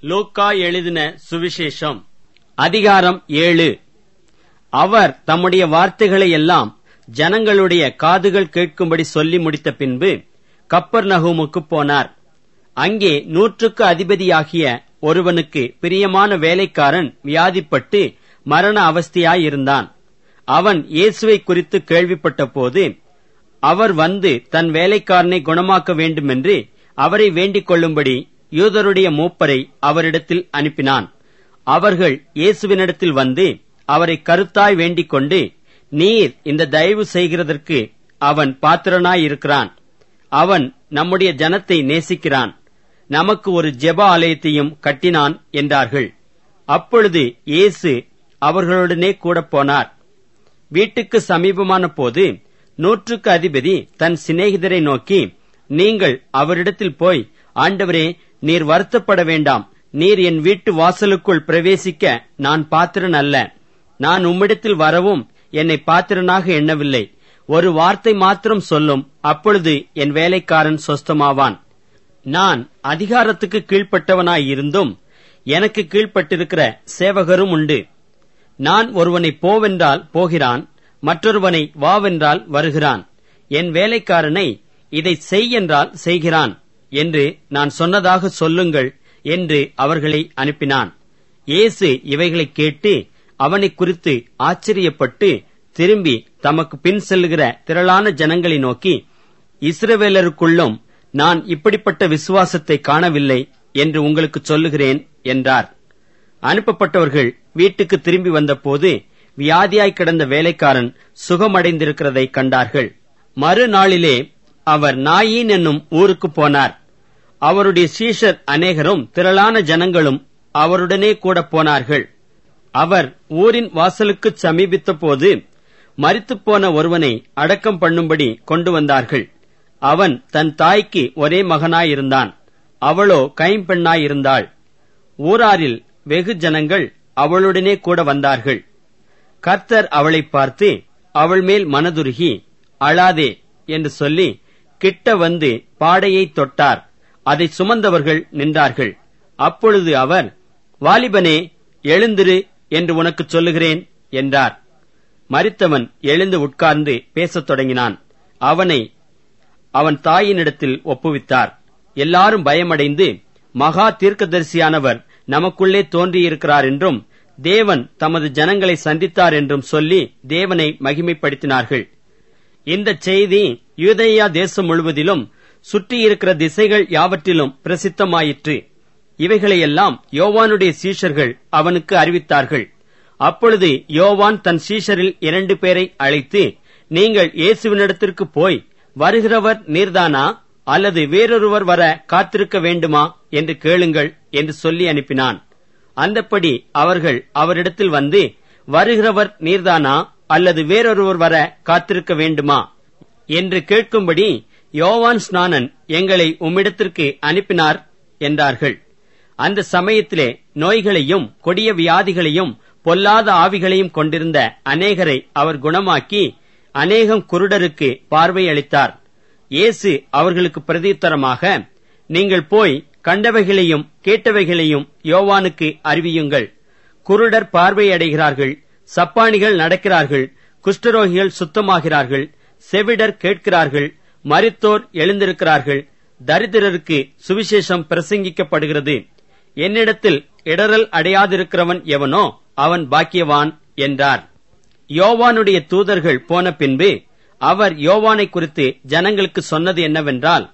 லூக்கா எழுதின சுவிசேஷம் அதிகாரம் ஏழு அவர் தம்முடைய வார்த்தைகளை எல்லாம் ஜனங்களுடைய காதுகள் கேட்கும்படி சொல்லி முடித்த பின்பு கப்பர் நகூமுக்கு போனார் அங்கே நூற்றுக்கு அதிபதியாகிய ஒருவனுக்கு பிரியமான வேலைக்காரன் வியாதிப்பட்டு மரண அவஸ்தையாயிருந்தான் அவன் இயேசுவை குறித்து கேள்விப்பட்ட போது அவர் வந்து தன் வேலைக்காரனை குணமாக்க வேண்டுமென்று அவரை வேண்டிக் கொள்ளும்படி யூதருடைய மூப்பரை அவரிடத்தில் அனுப்பினான் அவர்கள் இயேசுவினிடத்தில் வந்து அவரை கருத்தாய் வேண்டிக் கொண்டு நீர் இந்த தயவு செய்கிறதற்கு அவன் பாத்திரனாயிருக்கிறான் அவன் நம்முடைய ஜனத்தை நேசிக்கிறான் நமக்கு ஒரு ஜெப ஆலயத்தையும் கட்டினான் என்றார்கள் அப்பொழுது இயேசு அவர்களுடனே கூட போனார் வீட்டுக்கு சமீபமான போது நூற்றுக்கு அதிபதி தன் சிநேகிதரை நோக்கி நீங்கள் அவரிடத்தில் போய் ஆண்டவரே நீர் வருத்தப்பட வேண்டாம் நீர் என் வீட்டு வாசலுக்குள் பிரவேசிக்க நான் பாத்திரன் அல்ல நான் உம்மிடத்தில் வரவும் என்னை பாத்திரனாக எண்ணவில்லை ஒரு வார்த்தை மாத்திரம் சொல்லும் அப்பொழுது என் வேலைக்காரன் சொஸ்தமாவான் நான் அதிகாரத்துக்கு கீழ்ப்பட்டவனாயிருந்தும் எனக்கு கீழ்ப்பட்டிருக்கிற சேவகரும் உண்டு நான் ஒருவனை போவென்றால் போகிறான் மற்றொருவனை வாவென்றால் வருகிறான் என் வேலைக்காரனை இதை செய் என்றால் செய்கிறான் என்று நான் சொன்னதாக சொல்லுங்கள் என்று அவர்களை அனுப்பினான் இயேசு இவைகளைக் கேட்டு அவனை குறித்து ஆச்சரியப்பட்டு திரும்பி தமக்கு பின் செல்லுகிற திரளான ஜனங்களை நோக்கி இஸ்ரவேலருக்குள்ளும் நான் இப்படிப்பட்ட விசுவாசத்தை காணவில்லை என்று உங்களுக்கு சொல்லுகிறேன் என்றார் அனுப்பப்பட்டவர்கள் வீட்டுக்கு திரும்பி வந்தபோது வியாதியாய் கிடந்த வேலைக்காரன் சுகமடைந்திருக்கிறதை கண்டார்கள் மறுநாளிலே அவர் நாயின் என்னும் ஊருக்கு போனார் அவருடைய சீஷர் அநேகரும் திரளான ஜனங்களும் அவருடனே கூட போனார்கள் அவர் ஊரின் வாசலுக்கு சமீபித்த போது மரித்துப்போன ஒருவனை அடக்கம் பண்ணும்படி கொண்டு வந்தார்கள் அவன் தன் தாய்க்கு ஒரே மகனாயிருந்தான் அவளோ கைம்பெண்ணாயிருந்தாள் ஊராரில் வெகு ஜனங்கள் அவளுடனே கூட வந்தார்கள் கர்த்தர் அவளை பார்த்து அவள் மேல் மனதுருகி அழாதே என்று சொல்லி கிட்ட வந்து பாடையை தொட்டார் அதை சுமந்தவர்கள் நின்றார்கள் அப்பொழுது அவர் வாலிபனே எழுந்திரு என்று உனக்கு சொல்லுகிறேன் என்றார் மரித்தவன் எழுந்து உட்கார்ந்து பேசத் தொடங்கினான் அவனை அவன் தாயினிடத்தில் ஒப்புவித்தார் எல்லாரும் பயமடைந்து மகா தீர்க்கதரிசியானவர் நமக்குள்ளே தோன்றியிருக்கிறார் என்றும் தேவன் தமது ஜனங்களை சந்தித்தார் என்றும் சொல்லி தேவனை மகிமைப்படுத்தினார்கள் இந்த செய்தி யூதேயா தேசம் முழுவதிலும் சுற்றியிருக்கிற திசைகள் யாவற்றிலும் பிரசித்தமாயிற்று இவைகளையெல்லாம் யோவானுடைய சீஷர்கள் அவனுக்கு அறிவித்தார்கள் அப்பொழுது யோவான் தன் சீஷரில் இரண்டு பேரை அழைத்து நீங்கள் இயேசுவினிடத்திற்கு போய் வருகிறவர் நீர்தானா அல்லது வேறொருவர் வர காத்திருக்க வேண்டுமா என்று கேளுங்கள் என்று சொல்லி அனுப்பினான் அந்தப்படி அவர்கள் அவரிடத்தில் வந்து வருகிறவர் நீர்தானா அல்லது வேறொருவர் வர காத்திருக்க வேண்டுமா என்று கேட்கும்படி யோவான் ஸ்நானன் எங்களை உம்மிடத்திற்கு அனுப்பினார் என்றார்கள் அந்த சமயத்திலே நோய்களையும் கொடிய வியாதிகளையும் பொல்லாத ஆவிகளையும் கொண்டிருந்த அநேகரை அவர் குணமாக்கி அநேகம் குருடருக்கு பார்வை அளித்தார் இயேசு அவர்களுக்கு பிரதியுத்தரமாக நீங்கள் போய் கண்டவைகளையும் கேட்டவைகளையும் யோவானுக்கு அறிவியுங்கள் குருடர் பார்வை அடைகிறார்கள் சப்பானிகள் நடக்கிறார்கள் குஷ்டரோகிகள் சுத்தமாகிறார்கள் செவிடர் கேட்கிறார்கள் மரித்தோர் எழுந்திருக்கிறார்கள் தரித்திரருக்கு சுவிசேஷம் பிரசங்கிக்கப்படுகிறது என்னிடத்தில் இடரல் அடையாதிருக்கிறவன் எவனோ அவன் பாக்கியவான் என்றார் யோவானுடைய தூதர்கள் போன பின்பு அவர் யோவானை குறித்து ஜனங்களுக்கு சொன்னது என்னவென்றால்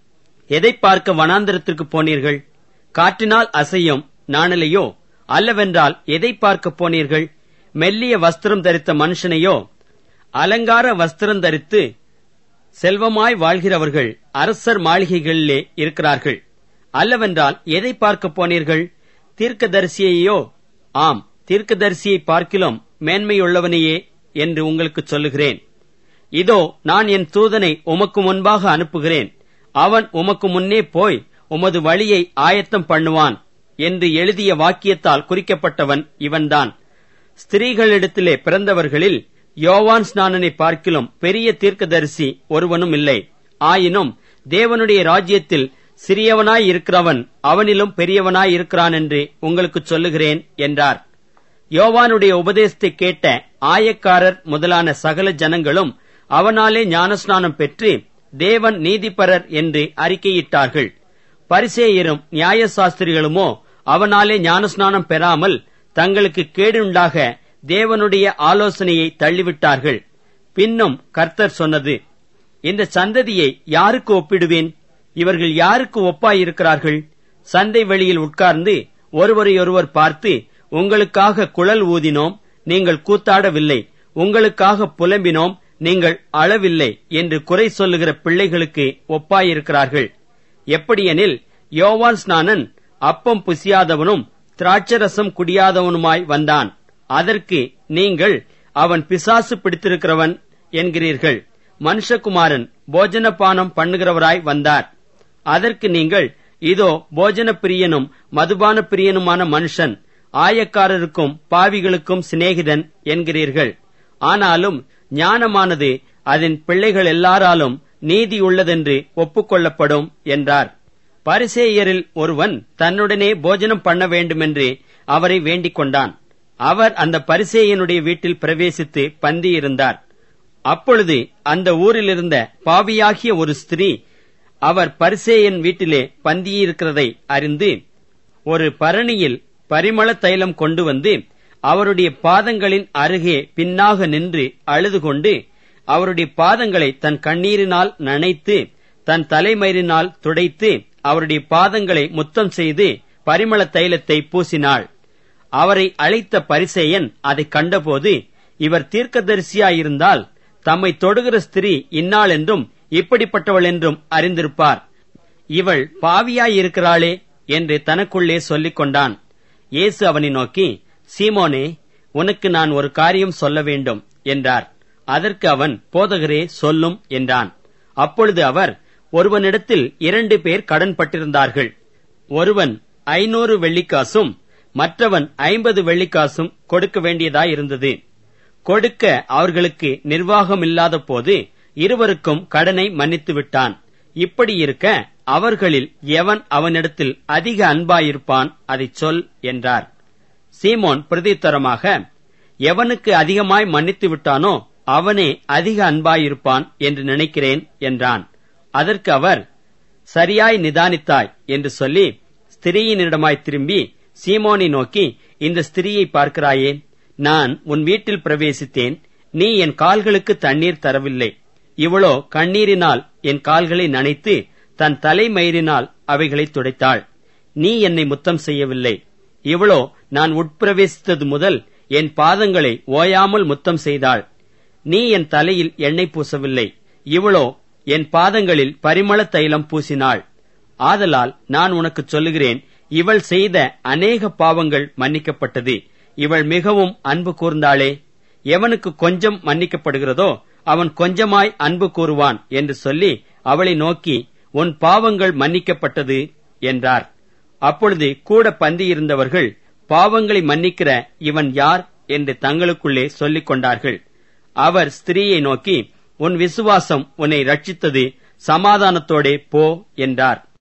எதை பார்க்க வனாந்திரத்திற்கு போனீர்கள் காற்றினால் அசையும் நாணலையோ அல்லவென்றால் எதை பார்க்க போனீர்கள் மெல்லிய வஸ்திரம் தரித்த மனுஷனையோ அலங்கார வஸ்திரம் தரித்து செல்வமாய் வாழ்கிறவர்கள் அரசர் மாளிகைகளிலே இருக்கிறார்கள் அல்லவென்றால் எதை பார்க்க போனீர்கள் தீர்க்கதரிசியையோ ஆம் தீர்க்கதரிசியை பார்க்கிலும் மேன்மையுள்ளவனையே என்று உங்களுக்கு சொல்லுகிறேன் இதோ நான் என் தூதனை உமக்கு முன்பாக அனுப்புகிறேன் அவன் உமக்கு முன்னே போய் உமது வழியை ஆயத்தம் பண்ணுவான் என்று எழுதிய வாக்கியத்தால் குறிக்கப்பட்டவன் இவன்தான் ஸ்திரீகளிடத்திலே பிறந்தவர்களில் யோவான் ஸ்நானனை பார்க்கிலும் பெரிய தீர்க்கதரிசி ஒருவனும் இல்லை ஆயினும் தேவனுடைய ராஜ்யத்தில் சிறியவனாய் இருக்கிறவன் அவனிலும் பெரியவனாய் இருக்கிறான் என்று உங்களுக்கு சொல்லுகிறேன் என்றார் யோவானுடைய உபதேசத்தை கேட்ட ஆயக்காரர் முதலான சகல ஜனங்களும் அவனாலே ஞானஸ்நானம் பெற்று தேவன் நீதிபரர் என்று அறிக்கையிட்டார்கள் பரிசேயரும் நியாயசாஸ்திரிகளுமோ அவனாலே ஞானஸ்நானம் பெறாமல் தங்களுக்கு கேடுண்டாக தேவனுடைய ஆலோசனையை தள்ளிவிட்டார்கள் பின்னும் கர்த்தர் சொன்னது இந்த சந்ததியை யாருக்கு ஒப்பிடுவேன் இவர்கள் யாருக்கு ஒப்பாயிருக்கிறார்கள் சந்தை வெளியில் உட்கார்ந்து ஒருவரையொருவர் பார்த்து உங்களுக்காக குழல் ஊதினோம் நீங்கள் கூத்தாடவில்லை உங்களுக்காக புலம்பினோம் நீங்கள் அளவில்லை என்று குறை சொல்லுகிற பிள்ளைகளுக்கு ஒப்பாயிருக்கிறார்கள் எப்படியெனில் யோவான் ஸ்நானன் அப்பம் புசியாதவனும் திராட்சரசம் குடியாதவனுமாய் வந்தான் அதற்கு நீங்கள் அவன் பிசாசு பிடித்திருக்கிறவன் என்கிறீர்கள் மனுஷகுமாரன் போஜனபானம் பண்ணுகிறவராய் வந்தார் அதற்கு நீங்கள் இதோ போஜன பிரியனும் மதுபான பிரியனுமான மனுஷன் ஆயக்காரருக்கும் பாவிகளுக்கும் சிநேகிதன் என்கிறீர்கள் ஆனாலும் ஞானமானது அதன் பிள்ளைகள் எல்லாராலும் நீதியுள்ளதென்று ஒப்புக்கொள்ளப்படும் என்றார் பரிசேயரில் ஒருவன் தன்னுடனே போஜனம் பண்ண வேண்டுமென்று அவரை வேண்டிக் கொண்டான் அவர் அந்த பரிசேயனுடைய வீட்டில் பிரவேசித்து பந்தியிருந்தார் அப்பொழுது அந்த ஊரிலிருந்த பாவியாகிய ஒரு ஸ்திரீ அவர் பரிசேயன் வீட்டிலே பந்தியிருக்கிறதை அறிந்து ஒரு பரணியில் பரிமள தைலம் கொண்டு வந்து அவருடைய பாதங்களின் அருகே பின்னாக நின்று அழுது கொண்டு அவருடைய பாதங்களை தன் கண்ணீரினால் நனைத்து தன் தலைமயிரினால் துடைத்து அவருடைய பாதங்களை முத்தம் செய்து பரிமள தைலத்தை பூசினாள் அவரை அழைத்த பரிசேயன் அதை கண்டபோது இவர் தீர்க்கதரிசியாயிருந்தால் தம்மை தொடுகிற ஸ்திரீ இன்னாள் என்றும் இப்படிப்பட்டவள் என்றும் அறிந்திருப்பார் இவள் பாவியாயிருக்கிறாளே என்று தனக்குள்ளே சொல்லிக் கொண்டான் இயேசு அவனை நோக்கி சீமோனே உனக்கு நான் ஒரு காரியம் சொல்ல வேண்டும் என்றார் அதற்கு அவன் போதகரே சொல்லும் என்றான் அப்பொழுது அவர் ஒருவனிடத்தில் இரண்டு பேர் கடன் பட்டிருந்தார்கள் ஒருவன் ஐநூறு வெள்ளிக்காசும் மற்றவன் ஐம்பது வெள்ளிக்காசும் கொடுக்க வேண்டியதாயிருந்தது கொடுக்க அவர்களுக்கு நிர்வாகம் இல்லாத போது இருவருக்கும் கடனை மன்னித்து விட்டான் இப்படி இருக்க அவர்களில் எவன் அவனிடத்தில் அதிக அன்பாயிருப்பான் அதைச் சொல் என்றார் சீமோன் பிரதித்தரமாக எவனுக்கு அதிகமாய் மன்னித்து விட்டானோ அவனே அதிக அன்பாயிருப்பான் என்று நினைக்கிறேன் என்றான் அதற்கு அவர் சரியாய் நிதானித்தாய் என்று சொல்லி ஸ்திரீயினிடமாய் திரும்பி சீமோனை நோக்கி இந்த ஸ்திரீயை பார்க்கிறாயே நான் உன் வீட்டில் பிரவேசித்தேன் நீ என் கால்களுக்கு தண்ணீர் தரவில்லை இவளோ கண்ணீரினால் என் கால்களை நனைத்து தன் தலைமயிரினால் அவைகளை துடைத்தாள் நீ என்னை முத்தம் செய்யவில்லை இவளோ நான் உட்பிரவேசித்தது முதல் என் பாதங்களை ஓயாமல் முத்தம் செய்தாள் நீ என் தலையில் எண்ணெய் பூசவில்லை இவளோ என் பாதங்களில் பரிமள தைலம் பூசினாள் ஆதலால் நான் உனக்கு சொல்லுகிறேன் இவள் செய்த அநேக பாவங்கள் மன்னிக்கப்பட்டது இவள் மிகவும் அன்பு கூர்ந்தாளே எவனுக்கு கொஞ்சம் மன்னிக்கப்படுகிறதோ அவன் கொஞ்சமாய் அன்பு கூறுவான் என்று சொல்லி அவளை நோக்கி உன் பாவங்கள் மன்னிக்கப்பட்டது என்றார் அப்பொழுது கூட பந்தியிருந்தவர்கள் பாவங்களை மன்னிக்கிற இவன் யார் என்று தங்களுக்குள்ளே சொல்லிக் கொண்டார்கள் அவர் ஸ்திரீயை நோக்கி உன் விசுவாசம் உன்னை ரட்சித்தது சமாதானத்தோடே போ என்றார்